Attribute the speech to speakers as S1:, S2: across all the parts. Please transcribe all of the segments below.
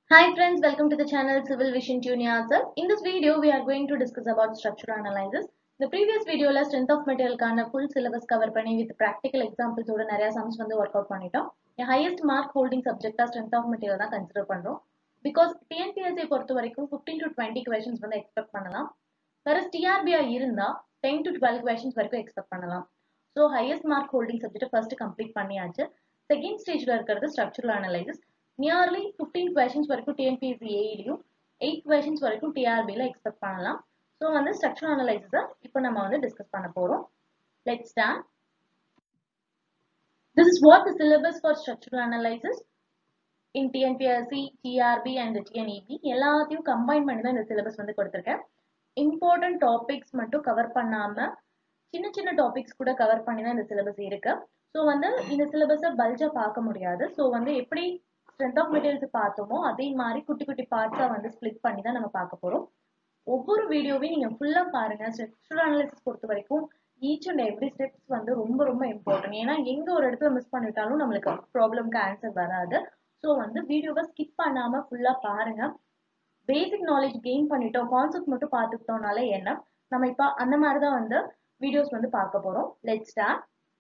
S1: Hi friends, welcome to the channel Civil Vision Tunia sir. In this video, we are going to discuss about structural analysis. The previous video ல strength of material கான full syllabus cover பண்ணி with practical examples ஓட நிறைய sums வந்து work out பண்ணிட்டோம். என் highest mark holding subject ah strength of material தான் consider பண்றோம். Because TNPSC பொறுத்த வரைக்கும் 15 to 20 questions வந்து expect பண்ணலாம். whereas TRB ஆ இருந்தா 10 to 12 questions வரைக்கும் expect பண்ணலாம். So highest mark holding subject first complete பண்ணியாச்சு செகண்ட் ஸ்டேஜ்ல இருக்கிறது structural analysis nearly fifteen questions வரைக்கும் டிஎன்பிஎஸ்சி ஏஇலையும் எயிட் கொஷின்ஸ் வரைக்கும் டிஆர்பியில் எக்ஸ்பெக்ட் பண்ணலாம் ஸோ வந்து ஸ்ட்ரக்சரல் அனலைசிஸை இப்போ நம்ம வந்து டிஸ்கஸ் பண்ண போகிறோம் let start this is what the syllabus for structural analysis in TNPSC TRB and TNEB எல்லாத்தையும் கம்பைன் பண்ணி தான் இந்த சிலபஸ் வந்து கொடுத்துருக்கேன் இம்பார்ட்டன்ட் டாபிக்ஸ் மட்டும் கவர் பண்ணாமல் சின்ன சின்ன டாபிக்ஸ் கூட கவர் பண்ணி தான் இந்த சிலபஸ் இருக்கு ஸோ வந்து இந்த சிலபஸை பல்ஜா பார்க்க முடியாது ஸோ வந்து எப்படி ஸ்ட்ரென்த் ஆஃப் மெட்டீரியல்ஸ் பார்த்தோமோ அதே மாதிரி குட்டி குட்டி பார்ட்ஸாக வந்து ஸ்ப்ளிட் பண்ணி தான் நம்ம பார்க்க போகிறோம் ஒவ்வொரு வீடியோவையும் நீங்கள் ஃபுல்லாக பாருங்கள் ஸ்ட்ரக்சரல் அனாலிசிஸ் பொறுத்த வரைக்கும் ஈச் அண்ட் எவ்ரி ஸ்டெப்ஸ் வந்து ரொம்ப ரொம்ப இம்பார்ட்டன்ட் ஏன்னா எங்கே ஒரு இடத்துல மிஸ் பண்ணிட்டாலும் நம்மளுக்கு ப்ராப்ளம்க்கு ஆன்சர் வராது ஸோ வந்து வீடியோவை ஸ்கிப் பண்ணாமல் ஃபுல்லாக பாருங்கள் பேசிக் நாலேஜ் கெயின் பண்ணிட்டோம் கான்செப்ட் மட்டும் பார்த்துக்கிட்டோம்னாலே என்ன நம்ம இப்போ அந்த மாதிரி தான் வந்து வீடியோஸ் வந்து பார்க்க போறோம் லெட் ஸ்டார்ட்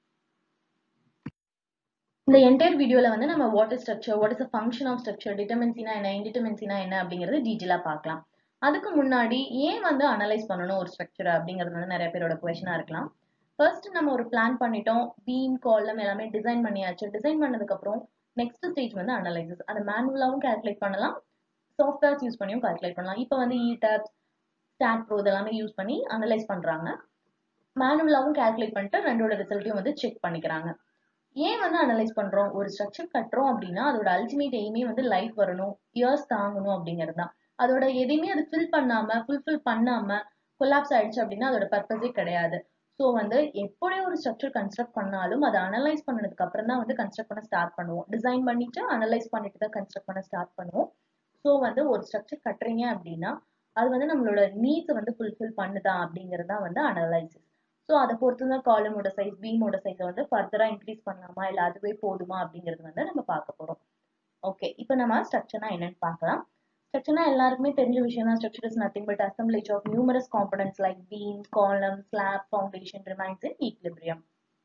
S1: இந்த என்டையர் வீடியோல வந்து நம்ம what is structure what is a function of structure டிட்டர்மென்சினா என்ன இன்டிட்டர்மென்சினா என்ன அப்படிங்கறது டீட்டெயிலா பார்க்கலாம் அதுக்கு முன்னாடி ஏன் வந்து அனலைஸ் பண்ணணும் ஒரு ஸ்ட்ரக்சர் அப்படிங்கிறது வந்து நிறைய பேரோட கொஷனா இருக்கலாம் ஃபர்ஸ்ட் நம்ம ஒரு பிளான் பண்ணிட்டோம் பீம் காலம் எல்லாமே டிசைன் பண்ணியாச்சு டிசைன் பண்ணதுக்கு அப்புறம் நெக்ஸ்ட் ஸ்டேஜ் வந்து அனலைசிஸ் அதை மேனுவலாவும் கால்குலேட் பண்ணலாம் சாஃப்ட்வேர்ஸ் யூஸ் பண்ணியும் கால்குலேட் பண்ணலாம் இப்போ வந்து இ டேப்ஸ் ஸ்டாட் ப்ரோ இதெல்லாமே யூஸ் பண்ணி அனலைஸ் பண்றாங்க மேனுவலாவும் கால்குலேட் பண்ணிட்டு ரெண்டோட ரிசல்ட்டையும் வந்து செக் பண்ணிக்கிறாங்க ஏன் வந்து அனலைஸ் பண்றோம் ஒரு ஸ்ட்ரக்சர் கட்டுறோம் அப்படின்னா அதோட அல்டிமேட் எய்மே வந்து லைஃப் வரணும் இயர்ஸ் தாங்கணும் அப்படிங்கிறது தான் அதோட எதையுமே அது ஃபில் பண்ணாம ஃபுல்ஃபில் பண்ணாம கொலாப்ஸ் ஆயிடுச்சு அப்படின்னா அதோட பர்பஸே கிடையாது ஸோ வந்து எப்படி ஒரு ஸ்ட்ரக்சர் கன்ஸ்ட்ரக்ட் பண்ணாலும் அதை அனலைஸ் பண்ணதுக்கு அப்புறம் தான் வந்து கன்ஸ்ட்ரக்ட் பண்ண ஸ்டார்ட் பண்ணுவோம் டிசைன் பண்ணிட்டு அனலைஸ் பண்ணிட்டு தான் கன்ஸ்ட்ரக்ட் பண்ண ஸ்டார்ட் பண்ணுவோம் ஸோ வந்து ஒரு ஸ்ட்ரக்சர் கட்டுறீங்க அப்படின்னா அது வந்து நம்மளோட நீட்ஸை வந்து ஃபுல்ஃபில் பண்ணுதா அப்படிங்கிறது தான் வந்து அனலைசிஸ் ஸோ அதை பொறுத்து தான் காலமோட சைஸ் பீமோட சைஸை வந்து ஃபர்தராக இன்க்ரீஸ் பண்ணலாமா இல்லை அதுவே போதுமா அப்படிங்கிறது வந்து நம்ம பார்க்க போகிறோம் ஓகே இப்போ நம்ம ஸ்ட்ரக்சர்னா என்னன்னு பார்க்கலாம் ஸ்ட்ரக்சர்னா எல்லாருக்குமே தெரிஞ்ச விஷயம் தான் structure is nothing but assemblage of numerous components like beam column slab foundation remains in equilibrium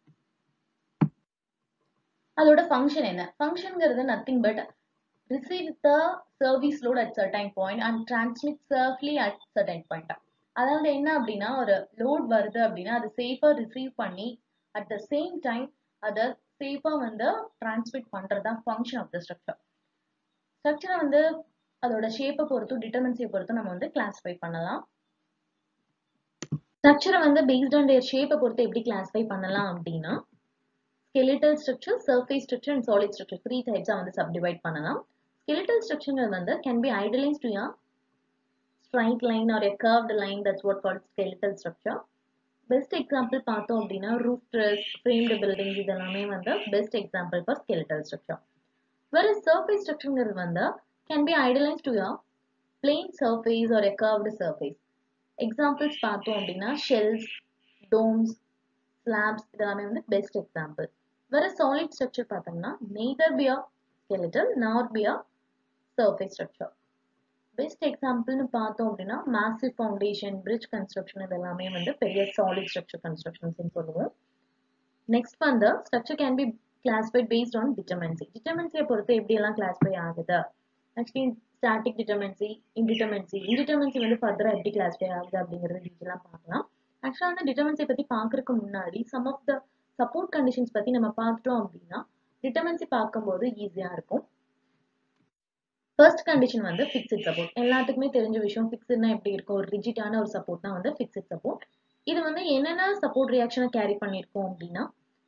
S1: அதோட ஃபங்க்ஷன் என்ன ஃபங்க்ஷன்ங்கிறது nothing but receive the service load at certain point and transmit safely at certain point அதாவது என்ன அப்படின்னா ஒரு load வருது அப்படின்னா அது சேஃபா ரிசீவ் பண்ணி அட் த சேம் டைம் அதை சேஃபா வந்து டிரான்ஸ்மிட் பண்றது தான் ஃபங்க்ஷன் ஆஃப் த ஸ்ட்ரக்சர் ஸ்ட்ரக்சரை வந்து அதோட ஷேப்பை பொறுத்தும் டிட்டர்மென்சியை பொறுத்தும் நம்ம வந்து கிளாஸிஃபை பண்ணலாம் ஸ்ட்ரக்சரை வந்து பேஸ்ட் ஆன் தேர் ஷேப்பை பொறுத்து எப்படி கிளாஸிஃபை பண்ணலாம் அப்படின்னா skeletal structure, surface structure and solid structure three டைப்ஸா வந்து சப்டிவைட் பண்ணலாம் skeletal structure வந்து can be idealized to a straight line or a curved line that's what called skeletal structure best example பார்த்தோம் அப்படின்னா ரூஃப் ட்ரெஸ் ஃப்ரேம்டு பில்டிங் இதெல்லாமே வந்து best example for skeletal structure வேற surface ஸ்ட்ரக்சருங்கிறது வந்து can be idealised to a plane surface or a curved surface examples பார்த்தோம் அப்படின்னா shells domes slabs இதெல்லாமே வந்து பெஸ்ட் எக்ஸாம்பிள் வேற சாலிட் ஸ்ட்ரக்சர் பார்த்தோம்னா neither be a skeletal nor be a surface structure best எக்ஸாம்பிள்னு பார்த்தோம் அப்படின்னா மேசிவ் ஃபவுண்டேஷன் பிரிட்ஜ் கன்ஸ்ட்ரக்ஷன் இதெல்லாமே வந்து பெரிய சாலிட் ஸ்ட்ரக்சர் கன்ஸ்ட்ரக்ஷன்ஸ் சொல்லுவோம் நெக்ஸ்ட் வந்து structure can be classified based on determinacy டிட்டர்மென்சியை பொறுத்து எப்படி எல்லாம் கிளாஸிஃபை ஆகுது actually static determinacy indeterminacy indeterminacy வந்து ஃபர்தராக எப்படி கிளாஸிஃபை ஆகுது அப்படிங்கிறது டீட்டெயிலாக பார்க்கலாம் ஆக்சுவலாக வந்து டிட்டர்மென்சி பற்றி பார்க்கறதுக்கு முன்னாடி some of the support conditions பற்றி நம்ம பார்த்துட்டோம் அப்படின்னா டிட்டர்மென்சி பார்க்கும்போது ஈஸியாக இருக்கும் ஃபர்ஸ்ட் கண்டிஷன் வந்து ஃபிக்ஸட் சப்போர்ட் எல்லாத்துக்குமே தெரிஞ்ச விஷயம் ஃபிக்ஸ்ட்னா எப்படி இருக்கும் ஒரு ரிஜிட்டான ஒரு சப்போர்ட் தான் வந்து ஃபிக்ஸட் சப்போர்ட் இது வந்து என்னென்ன சப்போர்ட் ரியாக்ஷனை கேரி பண்ணியிருக்கோம் அப்படின்னா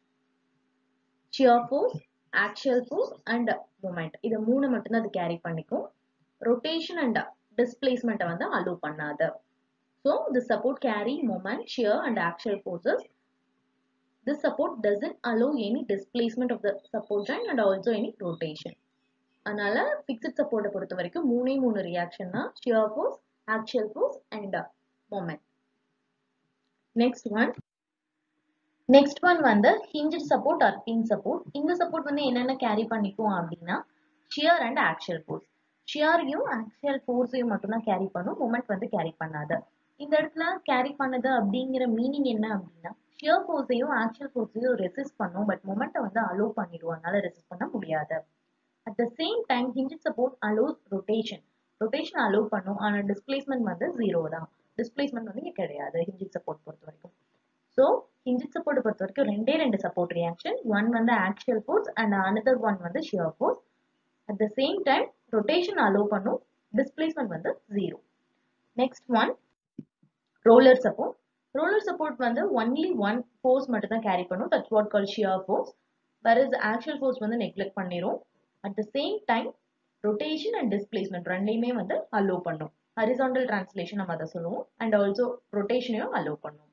S1: shear force axial force and moment இதை மூணு மட்டும்தான் அது கேரி பண்ணிக்கும் ரொட்டேஷன் அண்ட் டிஸ்பிளேஸ்மெண்ட்டை வந்து அலோவ் பண்ணாது So the support carry moment, shear and axial forces. This support doesn't allow any displacement of the support joint and also any rotation. அதனால fixed சப்போர்ட்டை பொறுத்த வரைக்கும் மூணே மூணு ரியாக்ஷன் தான் shear force axial force and moment next one next one வந்து hinged support or pin support இந்த support வந்து என்னென்ன கேரி பண்ணிக்கும் அப்படின்னா ஷியர் அண்ட் ஆக்சுவல் ஃபோர்ஸ் ஷியரையும் ஆக்சியல் ஃபோர்ஸையும் மட்டும்தான் கேரி பண்ணும் மொமெண்ட் வந்து கேரி பண்ணாது இந்த இடத்துல கேரி பண்ணது அப்படிங்கிற மீனிங் என்ன அப்படின்னா ஷியர் ஃபோர்ஸையும் ஆக்சியல் ஃபோர்ஸையும் ரெசிஸ்ட் பண்ணும் பட் மொமெண்ட்டை வந்து அலோவ் பண்ணிடுவோம் அதனால ரெசிஸ்ட் பண்ண முடியாது at the same time hinged support allows rotation rotation allow பண்ணும் ஆனால் டிஸ்பிளேஸ்மெண்ட் வந்து ஜீரோ தான் டிஸ்பிளேஸ்மெண்ட் வந்து இங்கே கிடையாது ஹிஞ்சிட் சப்போர்ட் பொறுத்த வரைக்கும் ஸோ ஹிஞ்சிட் சப்போர்ட் பொறுத்த வரைக்கும் ரெண்டே ரெண்டு சப்போர்ட் ரியாக்ஷன் ஒன் வந்து axial force and another one வந்து shear force at the same time rotation allow பண்ணும் டிஸ்பிளேஸ்மெண்ட் வந்து zero next one roller support roller support வந்து ஒன்லி ஒன் ஃபோர்ஸ் மட்டும் தான் கேரி பண்ணும் that's what call shear force where is axial force வந்து neglect பண்ணிரும் at the same time rotation and displacement ரெண்டையுமே வந்து அலோவ் பண்ணும் ஹரிசாண்டல் டிரான்ஸ்லேஷன் நம்ம அதை சொல்லுவோம் அண்ட் ஆல்சோ ரொட்டேஷனையும் அலோவ் பண்ணும்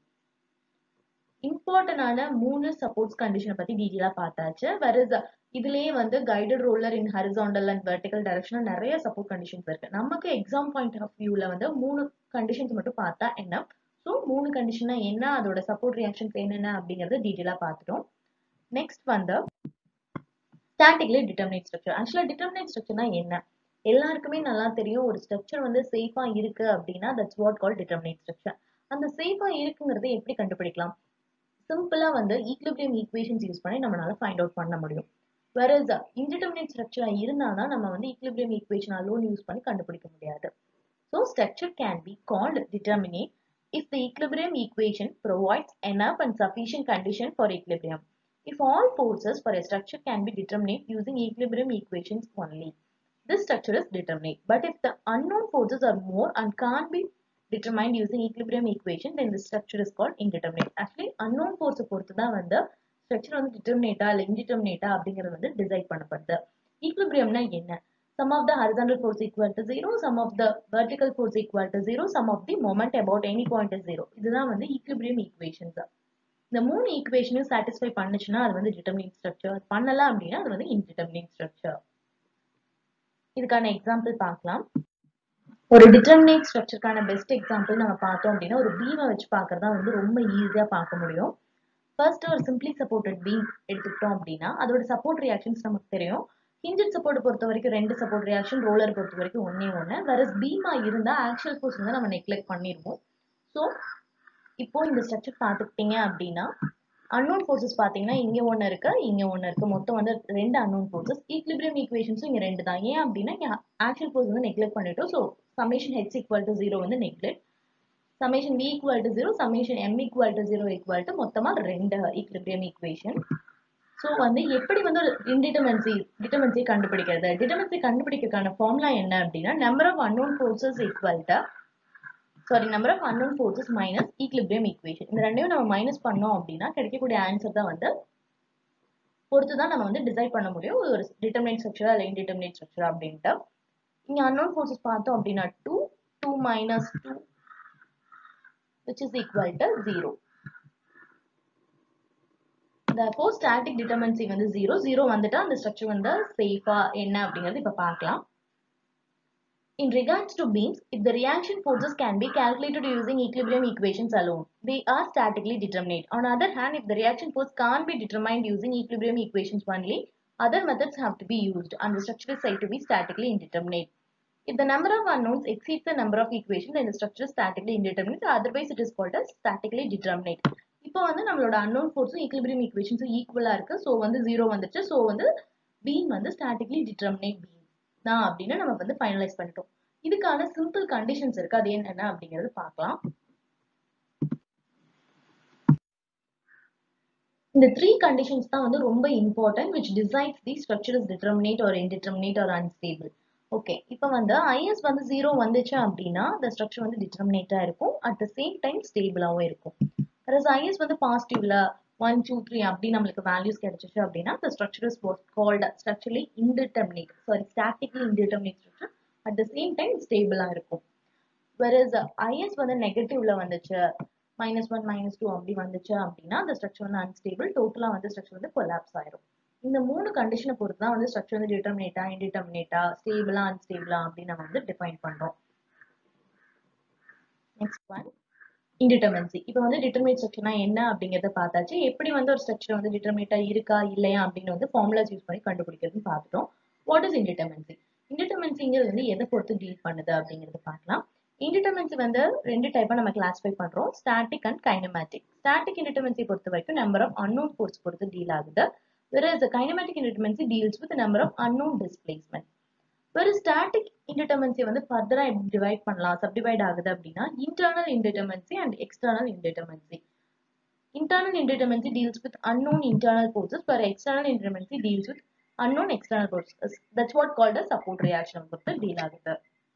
S1: இம்பார்ட்டன்டான மூணு சப்போர்ட்ஸ் கண்டிஷனை பத்தி டீட்டெயிலா பார்த்தாச்சு வேற இதுலயே வந்து guided roller in horizontal and vertical direction நிறைய சப்போர்ட் கண்டிஷன்ஸ் இருக்கு நமக்கு எக்ஸாம் பாயிண்ட் ஆஃப் வியூல வந்து மூணு கண்டிஷன்ஸ் மட்டும் பார்த்தா என்ன ஸோ மூணு கண்டிஷனா என்ன அதோட சப்போர்ட் ரியாக்ஷன்ஸ் என்னென்ன அப்படிங்கறத டீட்டெயிலா பார்த்துட்டோம் நெக்ஸ்ட் வந்து ஸ்டாட்டிக்லி டிட்டர்மினேட் ஸ்ட்ரக்சர் ஆக்சுவலா டிட்டர்மினேட் ஸ்ட்ரக்சர்னா என்ன எல்லாருக்குமே நல்லா தெரியும் ஒரு ஸ்ட்ரக்சர் வந்து சேஃபா இருக்கு அப்படின்னா that's what call determinate structure அந்த சேஃபா இருக்குங்கிறத எப்படி கண்டுபிடிக்கலாம் சிம்பிளா வந்து ஈக்லிபிரியம் ஈக்குவேஷன்ஸ் யூஸ் பண்ணி நம்மளால ஃபைண்ட் அவுட் பண்ண முடியும் வேற இன்டிடர்மினேட் ஸ்ட்ரக்சரா இருந்தாதான் நம்ம வந்து ஈக்லிபிரியம் ஈக்குவேஷன் அலோன் யூஸ் பண்ணி கண்டுபிடிக்க முடியாது so structure can be called determinate if the equilibrium equation provides enough and sufficient condition for equilibrium. If all forces for a structure can be determined using equilibrium equations only, this structure is determinate. But if the unknown forces are more and can't be determined using equilibrium equation, then the structure is called indeterminate. Actually, unknown force பொறுத்து தான் வந்து structure வந்து டிட்டர்மினேட்டா இல்லை இன்டிட்டர்மினேட்டா அப்படிங்கிறது வந்து decide பண்ணப்படுது ஈக்லிபிரியம்னா என்ன some of the horizontal force equal to 0, some of the vertical force equal to 0, some of the moment about any point is 0. இதுதான் வந்து equilibrium equations. இந்த மூணு ஈக்குவேஷனையும் சாட்டிஸ்ஃபை பண்ணுச்சுன்னா அது வந்து டிட்டர்மினேட் ஸ்ட்ரக்சர் பண்ணல அப்படின்னா அது வந்து இன்டிட்டர்மினேட் ஸ்ட்ரக்சர் இதுக்கான எக்ஸாம்பிள் பார்க்கலாம் ஒரு டிட்டர்மினேட் ஸ்ட்ரக்சருக்கான பெஸ்ட் எக்ஸாம்பிள் நம்ம பார்த்தோம் அப்படின்னா ஒரு பீமை வச்சு பார்க்கறதா வந்து ரொம்ப ஈஸியா பார்க்க முடியும் ஃபர்ஸ்ட் ஒரு சிம்பிளி சப்போர்ட்டட் பீம் எடுத்துக்கிட்டோம் அப்படின்னா அதோட சப்போர்ட் ரியாக்ஷன்ஸ் நமக்கு தெரியும் ஹிஞ்சட் சப்போர்ட் பொறுத்த வரைக்கும் ரெண்டு சப்போர்ட் ரியாக்ஷன் ரோலர் பொறுத்த வரைக்கும் ஒன்னே ஒன்று வேற பீமா இருந்தா ஆக்சுவல் ஃபோர்ஸ் வந்து நம்ம நெக்லெக்ட் பண்ணிருவோம் ஸோ இப்போ இந்த ஸ்ட்ரக்சர் பார்த்துக்கிட்டீங்க அப்படின்னா அன்னோன் ஃபோர்ஸஸ் பார்த்தீங்கன்னா இங்க ஒன்று இருக்கு இங்க ஒன்று இருக்கு மொத்தம் வந்து ரெண்டு அன்னோன் ஃபோர்ஸஸ் ஈக்லிபிரியம் ஈக்குவேஷன்ஸும் இங்க ரெண்டு தான் ஏன் அப்படின்னா இங்க ஆக்சுவல் ஃபோர்ஸ் வந்து நெக்லெக்ட் பண்ணிட்டோம் so summation H equal to zero வந்து neglect summation V equal to zero summation M equal to zero equal to மொத்தமா ரெண்டு ஈக்லிபிரியம் ஈக்குவேஷன் ஸோ வந்து எப்படி வந்து ஒரு இன்டிட்டர்மென்சி டிட்டர்மென்சி கண்டுபிடிக்கிறது டிட்டர்மென்சி கண்டுபிடிக்கிறதுக்கான ஃபார்முலா என்ன அப்படின்னா number of unknown forces equal to sorry number of unknown forces minus equilibrium equation இந்த ரெண்டையும் நம்ம மைனஸ் பண்ணோம் அப்படின்னா கிடைக்கக்கூடிய ஆன்சர் தான் வந்து பொறுத்து தான் நம்ம வந்து டிசைட் பண்ண முடியும் ஒரு டிட்டர்மினேட் ஸ்ட்ரக்சரா இல்லை இன்டிட்டர்மினேட் ஸ்ட்ரக்சரா அப்படின்ட்டு இங்க அன்னோன் ஃபோர்ஸஸ் பார்த்தோம் அப்படின்னா two two minus two which is equal to zero therefore static determinacy வந்து 0 0 வந்துட்டா அந்த ஸ்ட்ரக்சர் வந்து சேஃபா என்ன அப்படிங்கறது இப்ப பார்க்கலாம் In regards to beams, if the reaction forces can be calculated using equilibrium equations alone, they are statically determinate. On the other hand, if the reaction force can't be determined using equilibrium equations only, other methods have to be used and the structure is said to be statically indeterminate. If the number of unknowns exceeds the number of equations, then the structure is statically indeterminate. Otherwise, it is called as statically determinate. இப்போ வந்து நம்மளோட unknown ஃபோர்ஸும் equilibrium ஈக்குவேஷன்ஸும் ஈக்குவலா இருக்கு so வந்து zero வந்துச்சு so வந்து beam வந்து statically determinate beam தான் அப்படின்னு நம்ம வந்து ஃபைனலைஸ் பண்ணிட்டோம் இதுக்கான சிம்பிள் கண்டிஷன்ஸ் இருக்கு அது என்னென்ன அப்படிங்கறது பார்க்கலாம் இந்த த்ரீ கண்டிஷன்ஸ் தான் வந்து ரொம்ப important which decides the structure is determinate or indeterminate or unstable okay இப்போ வந்து ஐஎஸ் வந்து ஜீரோ வந்துச்சு அப்படின்னா இந்த ஸ்ட்ரக்சர் வந்து டிட்டர்மினேட்டா இருக்கும் அட் த சேம் டைம் ஸ்டேபிளாவும் இருக்கும் whereas ஐஎஸ் வந்து பாசிட்டிவ்ல ஒன் டூ த்ரீ அப்படி நம்மளுக்கு வேல்யூஸ் கிடைச்சிச்சு அப்படின்னா the structure is what called structurally indeterminate sorry statically indeterminate structure at the same time stable இருக்கும் whereas ஐஎஸ் வந்து நெகட்டிவ்ல வந்துச்சு மைனஸ் ஒன் மைனஸ் டூ அப்படி வந்துச்சு அப்படின்னா அந்த ஸ்ட்ரக்சர் வந்து அன்ஸ்டேபிள் டோட்டலா வந்து ஸ்ட்ரக்சர் வந்து கொலாப்ஸ் ஆயிரும் இந்த மூணு கண்டிஷனை பொறுத்து தான் வந்து ஸ்ட்ரக்சர் வந்து டிட்டர்மினேட்டா இன்டிட்டர்மினேட்டா ஸ்டேபிளா அன்ஸ்டேபிளா அப்படின்னு நம்ம வந்து டிஃபைன் பண்றோம் நெக்ஸ்ட் ஒன் இன்டிட்டர்மென்சி இப்போ வந்து டிட்டர்மினேட் ஸ்ட்ரக்சர்னா என்ன அப்படிங்கறத பார்த்தாச்சு எப்படி வந்து ஒரு ஸ்ட்ரக்சர் வந்து டிட்டர்மினேட்டா இருக்கா இல்லையா அப்படின்னு வந்து ஃபார்முலாஸ் யூஸ் பண்ணி கண்டுபிடிக்கிறதுன்னு பார்த்துட்டோம் வாட் இஸ் இன்டிட்டர்மென்சி இன்டிடர்மென்சிங்கிறது வந்து எதை பொறுத்து டீல் பண்ணுது அப்படிங்கிறது பார்க்கலாம் இன்டிடர்மென்சி வந்து ரெண்டு டைப்பா நம்ம கிளாஸிஃபை பண்றோம் static and kinematic static indeterminacy பொறுத்த வரைக்கும் நம்பர் ஆஃப் அன்னோன் ஃபோர்ஸ் பொறுத்து டீல் ஆகுது whereas the kinematic indeterminacy deals with the number of unknown displacement ஒரு ஸ்டாட்டிக் இன்டிடர்மென்சி வந்து ஃபர்தரா எப்படி டிவைட் பண்ணலாம் சப்டிவைட் ஆகுது அப்படின்னா internal indeterminacy and external indeterminacy internal indeterminacy deals with unknown internal forces where external indeterminacy deals with unknown external forces that's what called as support reaction பொறுத்து deal ஆகுது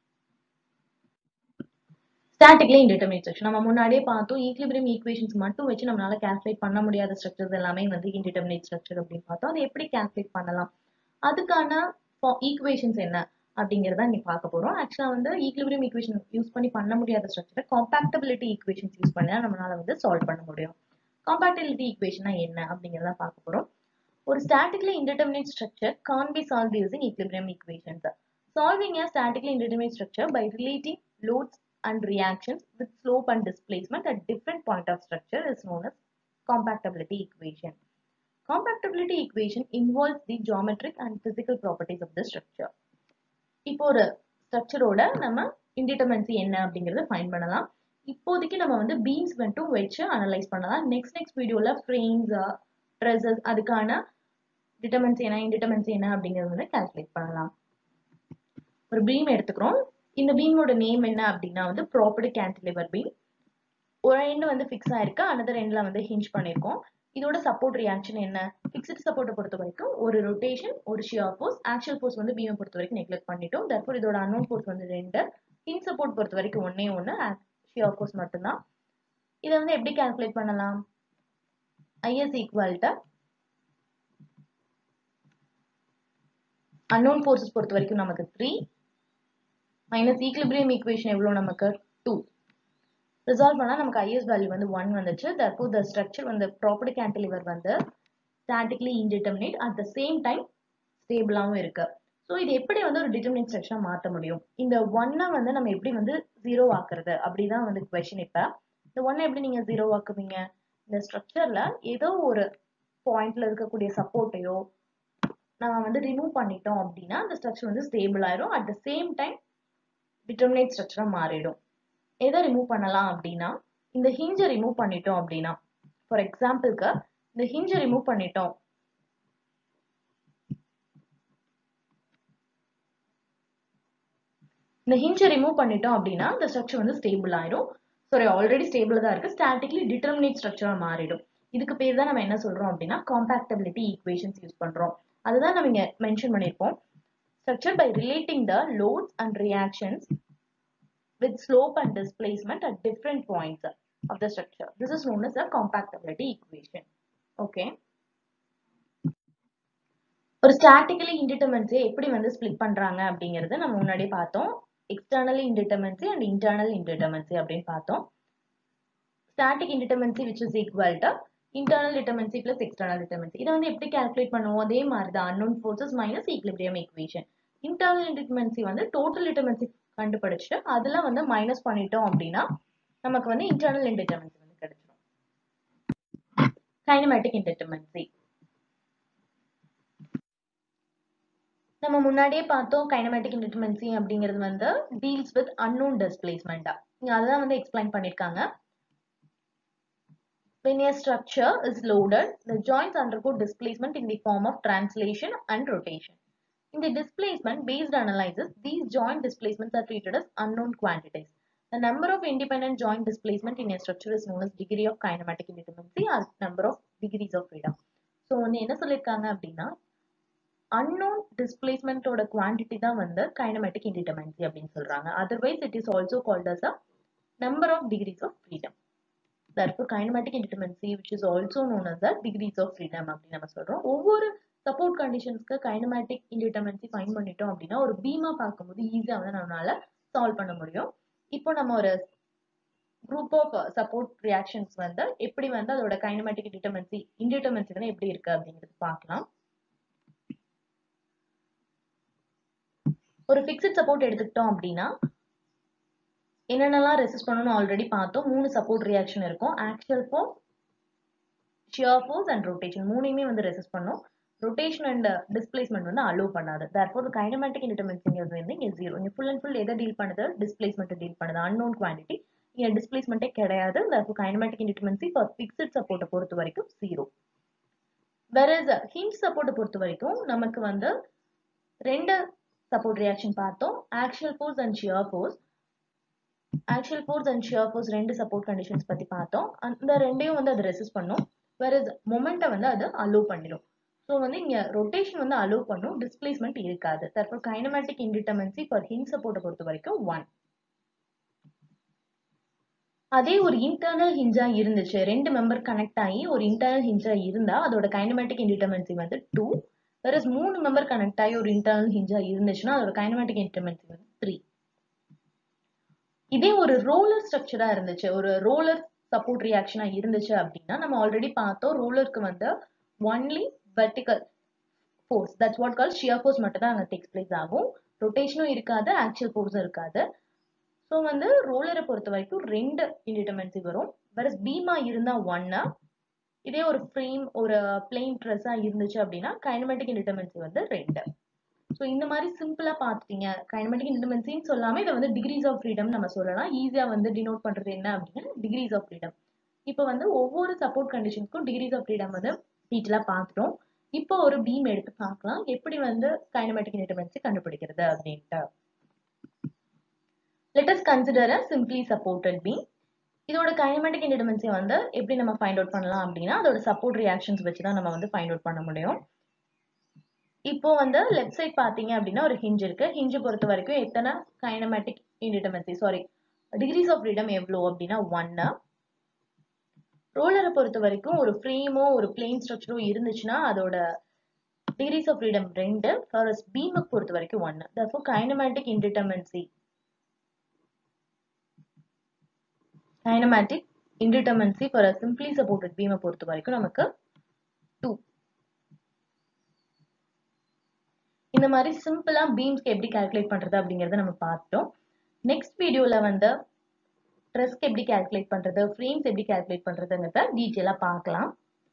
S1: ஸ்டாட்டிக்ல indeterminate structure நம்ம முன்னாடியே பார்த்தோம் equilibrium equations மட்டும் வச்சு நம்மளால calculate பண்ண முடியாத ஸ்ட்ரக்சர்ஸ் எல்லாமே வந்து இன்டிடெர்மினேட் ஸ்ட்ரக்சர் அப்படின்னு பார்த்தோம் அது எப்படி கால்குலேட் பண்ணலாம் அதுக்கான ஈக்குவேஷன்ஸ் என்ன அப்படிங்கறத நீ பார்க்க போறோம் ஆக்சுவலா வந்து ஈக்லிபிரியம் ஈக்குவேஷன் யூஸ் பண்ணி பண்ண முடியாத ஸ்ட்ரக்சரை காம்பாக்டபிலிட்டி ஈக்குவேஷன்ஸ் யூஸ் பண்ணா நம்மளால வந்து சால்வ் பண்ண முடியும் காம்பாக்டபிலிட்டி ஈக்குவேஷனா என்ன அப்படிங்கறத பார்க்க போறோம் ஒரு statically indeterminate structure can be solve using equilibrium equations solving a statically indeterminate structure by relating loads and reactions with slope and displacement at different point of structure is known as compactability equation. Compactability equation involves the geometric and physical properties of the structure. இப்போ ஒரு ஸ்ட்ரக்சரோட நம்ம indeterminacy என்ன அப்படிங்கறத fine பண்ணலாம் இப்போதைக்கு நம்ம வந்து beams மட்டும் வச்சு அனலைஸ் பண்ணலாம் நெக்ஸ்ட் நெக்ஸ்ட் வீடியோல ஃப்ரேம்ஸ் ட்ரெஸஸ் அதுக்கான டிட்டர்மென்சி என்ன இன்டிடர்மென்சி என்ன அப்படிங்கறது வந்து கால்குலேட் பண்ணலாம் ஒரு பீம் எடுத்துக்கிறோம் இந்த பீமோட நேம் என்ன அப்படின்னா வந்து ப்ராப்பர்டி கேன்டிலிவர் பீம் ஒரு எண்ட் வந்து ஃபிக்ஸ் ஆயிருக்கு அனதர் எண்ட்ல வந்து ஹிஞ்ச் பண்ணிருக்கோம் இதோட சப்போர்ட் ரியாக்ஷன் என்ன ஃபிக்ஸ்ட் சப்போர்ட்டை பொறுத்த வரைக்கும் ஒரு ரொட்டேஷன் ஒரு ஷியர் ஃபோர்ஸ் ஆக்சுவல் ஃபோர்ஸ் வந்து பீமை பொறுத்த வரைக்கும் நெக்லெக்ட் பண்ணிட்டோம் தற்போது இதோட அன்னோன் ஃபோர்ஸ் வந்து ரெண்டு ஹிஞ்ச் சப்போர்ட் பொறுத்த வரைக்கும் ஒன்னே ஒன்று ஷியர் ஃபோர்ஸ் மட்டும்தான் இதை வந்து எப்படி கால்குலேட் பண்ணலாம் IS equal to unknown forces பொறுத்த வரைக்கும் நமக்கு த்ரீ மைனஸ் ஈக்லிபிரியம் ஈக்குவேஷன் எவ்வளோ நமக்கு டூ ரிசால்வ் பண்ணால் நமக்கு ஐஎஸ் வேல்யூ வந்து ஒன் வந்துச்சு தற்போ த ஸ்ட்ரக்சர் வந்து ப்ராப்பர்ட்டி கேன்டிலிவர் வந்து statically indeterminate at the same time ஸ்டேபிளாகவும் இருக்கு ஸோ இது எப்படி வந்து ஒரு டிட்டர்மினேட் ஸ்ட்ரக்சரா மாற்ற முடியும் இந்த ஒன்னை வந்து நம்ம எப்படி வந்து ஜீரோ ஆக்குறது அப்படிதான் வந்து கொஸ்டின் இப்போ இந்த ஒன்னை எப்படி நீங்க ஜீரோ ஆக்குவீங்க இந்த ஸ்ட்ரக்சர்ல ஏதோ ஒரு பாயிண்ட்ல இருக்கக்கூடிய சப்போர்ட்டையோ நம்ம வந்து ரிமூவ் பண்ணிட்டோம் அப்படின்னா அந்த ஸ்ட்ரக்சர் வந்து ஸ்டேபிள் ஆயிரும் at the same time determinate ஸ்ட்ரக்சரா மாறிடும் எதை ரிமூவ் பண்ணலாம் அப்படின்னா இந்த ஹிஞ்சை ரிமூவ் பண்ணிட்டோம் அப்படின்னா ஃபார் எக்ஸாம்பிளுக்கு இந்த ஹிஞ்சை ரிமூவ் பண்ணிட்டோம் இந்த ஹிஞ்சை ரிமூவ் பண்ணிட்டோம் அப்படின்னா இந்த ஸ்ட்ரக்சர் வந்து ஸ்டேபிள் ஆயிரும் சாரி ஆல்ரெடி ஸ்டேபிள் தான் இருக்கு ஸ்டாட்டிக்லி டிட்டர்மினேட் ஸ்ட்ரக்சரா மாறிடும் இதுக்கு பேர் தான் நம்ம என்ன சொல்றோம் அப்படின்னா காம்பாக்டபிலிட்டி ஈக்குவேஷன்ஸ் யூஸ் பண்றோம் அதுதான் நம்ம இங்க மென்ஷன் பண்ணிருப்போம் structure by relating the loads and reactions with slope and displacement at different points of the structure. This is known as the compactability equation. Okay. ஒரு ஸ்டாட்டிக்கலி இன்டிட்டர்மென்சி எப்படி வந்து ஸ்பிளிட் பண்றாங்க அப்படிங்கறது நம்ம முன்னாடி பார்த்தோம் external indeterminacy and internal indeterminacy அப்படின்னு பார்த்தோம் static indeterminacy which is equal to internal determinacy plus external determinacy இதை வந்து எப்படி கால்குலேட் பண்ணுவோம் அதே மாதிரி தான் unknown forces minus equilibrium equation internal determinacy வந்து டோட்டல் டிட்டர்மென்சி கண்டுபிடிச்சு அதுல வந்து மைனஸ் பண்ணிட்டோம் அப்படின்னா நமக்கு வந்து இன்டர்னல் இன்டிட்டர்மென்சி வந்து கிடைச்சிடும் கைனமேட்டிக் இன்டிட்டர்மென்சி நம்ம முன்னாடியே பார்த்தோம் கைனமேட்டிக் இன்டிட்டர்மென்சி அப்படிங்கிறது வந்து டீல்ஸ் வித் அன்னோன் டிஸ்பிளேஸ்மெண்டா இங்க அதான் வந்து எக்ஸ்பிளைன் பண்ணிருக்காங்க When a structure is loaded, the joints undergo displacement in the form of translation and rotation. In the displacement based analysis, these joint displacements are treated as unknown quantities. The number of independent joint displacement in a structure is known as degree of kinematic indeterminacy or number of degrees of freedom. So வந்து என்ன சொல்லியிருக்காங்க அப்படின்னா unknown displacementோட quantity தான் வந்து kinematic indeterminacy அப்படின்னு சொல்றாங்க otherwise it is also called as a number of degrees of freedom therefore kinematic indeterminacy which is also known as the degrees of freedom அப்படின்னு நம்ம சொல்றோம் ஒவ்வொரு சப்போர்ட் கண்டிஷன்ஸ்க்கு கைனமேட்டிக் இன்டிட்டர்மென்சி ஃபைன் பண்ணிட்டோம் அப்படின்னா ஒரு பீமா பார்க்கும்போது ஈஸியா வந்து நம்மளால சால்வ் பண்ண முடியும் இப்போ நம்ம ஒரு குரூப் ஆஃப் சப்போர்ட் ரியாக்ஷன்ஸ் வந்து எப்படி வந்து அதோட கைனமேட்டிக் டிட்டர்மென்சி இன்டிட்டர்மென்சி வந்து எப்படி இருக்கு அப்படிங்கிறது பார்க்கலாம் ஒரு ஃபிக்ஸட் சப்போர்ட் எடுத்துக்கிட்டோம் அப்படின்னா என்னென்னலாம் ரெசிஸ்ட் பண்ணணும்னு ஆல்ரெடி பார்த்தோம் மூணு சப்போர்ட் ரியாக்ஷன் இருக்கும் axial force shear force and rotation மூணையுமே வந்து ரெசிஸ்ட் பண்ணும் ரொட்டேஷன் அண்ட் டிஸ்பிளேஸ்மெண்ட் வந்து அலோவ் பண்ணாது தேர்ஃபோர் கைனமேட்டிக் இன்டிடர்மென்சிங்கிறது வந்து இங்கே ஜீரோ இங்கே ஃபுல் அண்ட் ஃபுல் எதை டீல் பண்ணுது டிஸ்பிளேஸ்மெண்ட் டீல் பண்ணுது அன்னோன் குவான்டிட்டி இங்கே டிஸ்பிளேஸ்மெண்ட்டே கிடையாது therefore kinematic indeterminacy for fixed சப்போர்ட்டை பொறுத்த வரைக்கும் ஜீரோ வெரஸ் ஹிஞ்ச் சப்போர்ட்டை பொறுத்த வரைக்கும் நமக்கு வந்து ரெண்டு சப்போர்ட் ரியாக்ஷன் பார்த்தோம் axial force and shear force axial force and shear force ரெண்டு சப்போர்ட் கண்டிஷன்ஸ் பத்தி பார்த்தோம் அந்த ரெண்டையும் வந்து அது ரெசிஸ்ட் பண்ணும் வேற மொமெண்ட்டை வந்து அது அலோவ் பண்ணிடும் ஸோ வந்து இங்க ரொட்டேஷன் வந்து அலோவ் பண்ணும் டிஸ்பிளேஸ்மெண்ட் இருக்காது therefore kinematic indeterminacy for hinge சப்போர்ட்டை பொறுத்த வரைக்கும் ஒன் அதே ஒரு இன்டர்னல் ஹிஞ்சா இருந்துச்சு ரெண்டு மெம்பர் கனெக்ட் ஆகி ஒரு இன்டர்னல் ஹிஞ்சா இருந்தா அதோட கைனமேட்டிக் இன்டிட்டர்மென்சி வந்து டூ வேற மூணு மெம்பர் கனெக்ட் ஆகி ஒரு இன்டர்னல் ஹிஞ்சா இருந்துச்சுன்னா அதோட கைனமேட்டிக் இன்டிட்டர்மென்சி வந்து த்ரீ இதே ஒரு ரோலர் ஸ்ட்ரக்சரா இருந்துச்சு ஒரு ரோலர் சப்போர்ட் ரியாக்ஷனா இருந்துச்சு அப்படின்னா நம்ம ஆல்ரெடி பார்த்தோம் ரோலருக்கு வந்து only vertical force that's what call shear force மட்டும் தான் அங்கே டெக்ஸ் பிளேஸ் ஆகும் ரொட்டேஷனும் இருக்காது ஆக்சுவல் ஃபோர்ஸும் இருக்காது ஸோ வந்து ரோலரை பொறுத்த வரைக்கும் ரெண்டு இன்டிட்டர்மென்சி வரும் வேற பீமா இருந்தா ஒன்னு இதே ஒரு ஃப்ரேம் ஒரு பிளெயின் ட்ரெஸ்ஸா இருந்துச்சு அப்படின்னா கைனமெட்டிக் இன்டிட்டர்மென்சி வந்து ரெண்டு ஸோ இந்த மாதிரி சிம்பிளா பார்த்துட்டீங்க கைனமெட்டிக் இன்டிமென்சின்னு சொல்லாம இதை வந்து டிகிரிஸ் ஆஃப் ஃப்ரீடம் நம்ம சொல்லலாம் ஈஸியா வந்து டினோட் பண்றது என்ன அப்படின்னா டிகிரிஸ் ஆஃப் ஃப்ரீடம் இப்போ வந்து ஒவ்வொரு சப்போர்ட் கண்டிஷனுக்கும் டிகிரிஸ் ஆஃப் ஃப்ரீடம் வந்து டீட்டெயிலா பார்த்துட்டோம் இப்போ ஒரு பீம் எடுத்து பார்க்கலாம் எப்படி வந்து கைனமெட்டிக் இன்டிமென்சி கண்டுபிடிக்கிறது அப்படின்ட்டு let us consider a simply supported beam இதோட கைனமெட்டிக் இன்டிமென்சி வந்து எப்படி நம்ம ஃபைண்ட் அவுட் பண்ணலாம் அப்படின்னா அதோட சப்போர்ட் ரியாக்ஷன்ஸ் வச்சு தான் நம்ம வந்து ஃபைண்ட் அவுட் பண்ண முடியும் இப்போ வந்து லெஃப்ட் சைட் பாத்தீங்க அப்படின்னா ஒரு ஹிஞ்ச் இருக்கு ஹிஞ்சு பொறுத்த வரைக்கும் எத்தனை kinematic indeterminacy sorry degrees of freedom எவ்வளோ அப்படின்னா ஒன்னு ரோலரை பொறுத்த வரைக்கும் ஒரு ஃப்ரேமோ ஒரு பிளெயின் ஸ்ட்ரக்சரோ இருந்துச்சுன்னா அதோட டிகிரிஸ் ஆஃப் ஃப்ரீடம் ரெண்டு ஃபாரஸ் பீமுக்கு பொறுத்த வரைக்கும் ஒன்னு therefore kinematic indeterminacy kinematic indeterminacy for simply supported பீமை பொறுத்த வரைக்கும் நமக்கு டூ இந்த மாதிரி சிம்பிளா பீம்ஸ்க்கு எப்படி கால்குலேட் பண்றது அப்படிங்கறத நம்ம பார்த்தோம் நெக்ஸ்ட் வீடியோல வந்து ட்ரெஸ்க்கு எப்படி கால்குலேட் பண்றது ஃப்ரேம்ஸ் எப்படி கால்குலேட் பண்றதுங்கிறத டீட்டெயிலா பார்க்கலாம்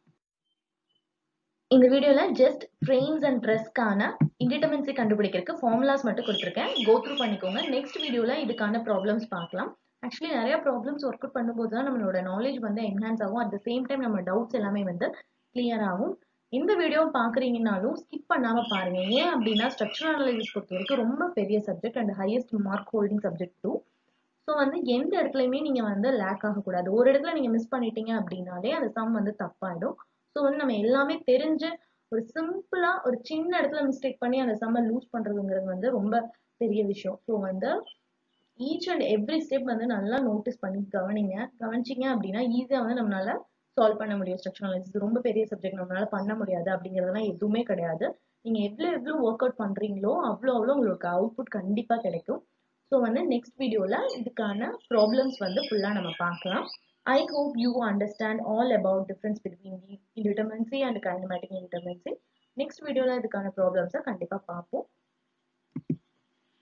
S1: இந்த வீடியோல ஜஸ்ட் ஃப்ரேம்ஸ் அண்ட் ட்ரெஸ்க்கான இன்டிடர்மென்சி கண்டுபிடிக்கிறதுக்கு ஃபார்முலாஸ் மட்டும் கொடுத்துருக்கேன் கோ த்ரூ பண்ணிக்கோங்க நெக்ஸ்ட் வீடியோல இதுக்கான ப்ராப்ளம்ஸ் பார்க்கலாம் ஆக்சுவலி நிறைய ப்ராப்ளம்ஸ் ஒர்க் அவுட் பண்ணும்போது தான் நம்மளோட நாலேஜ் வந்து என்ஹான்ஸ் ஆகும் அட் த சேம் டைம் நம்ம டவுட்ஸ் எல்லாமே வந்து கிளியர் ஆகும் இந்த வீடியோ பாக்குறீங்கனாலும் ஸ்கிப் பண்ணாம பாருங்க ஏன் அப்படின்னா ஸ்ட்ரக்சரல் அனாலிசிஸ் பொறுத்த வரைக்கும் ரொம்ப பெரிய subject and highest mark holding subject too so வந்து எந்த இடத்துலையுமே நீங்க வந்து லேக் ஆகக்கூடாது ஒரு இடத்துல நீங்க மிஸ் பண்ணிட்டீங்க அப்படின்னாலே அந்த சம் வந்து தப்பாயிடும் ஸோ வந்து நம்ம எல்லாமே தெரிஞ்சு ஒரு சிம்பிளா ஒரு சின்ன இடத்துல மிஸ்டேக் பண்ணி அந்த சம்மை லூஸ் பண்றதுங்கிறது வந்து ரொம்ப பெரிய விஷயம் ஸோ வந்து ஈச் அண்ட் எவ்ரி ஸ்டெப் வந்து நல்லா நோட்டீஸ் பண்ணி கவனிங்க கவனிச்சிங்க அப்படின்னா ஈஸியாக வந்து நம்மளால சால்வ் பண்ண முடியும் ஸ்ட்ரக்சர் அனாலிசிஸ் ரொம்ப பெரிய சப்ஜெக்ட் நம்மளால பண்ண முடியாது அப்படிங்கிறதெல்லாம் எதுவுமே கிடையாது நீங்க எவ்வளோ எவ்வளோ ஒர்க் அவுட் பண்றீங்களோ அவ்வளோ அவ்வளோ உங்களுக்கு அவுட்புட் கண்டிப்பா கிடைக்கும் ஸோ வந்து நெக்ஸ்ட் வீடியோல இதுக்கான ப்ராப்ளம்ஸ் வந்து ஃபுல்லா நம்ம பார்க்கலாம் I hope you understand all about difference between the indeterminacy and kinematic indeterminacy next வீடியோல இதுக்கான ப்ராப்ளம்ஸை கண்டிப்பா பார்ப்போம்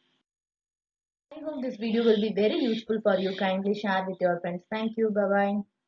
S1: I hope this video will be very useful for you. Kindly share with your friends. Thank you. Bye bye.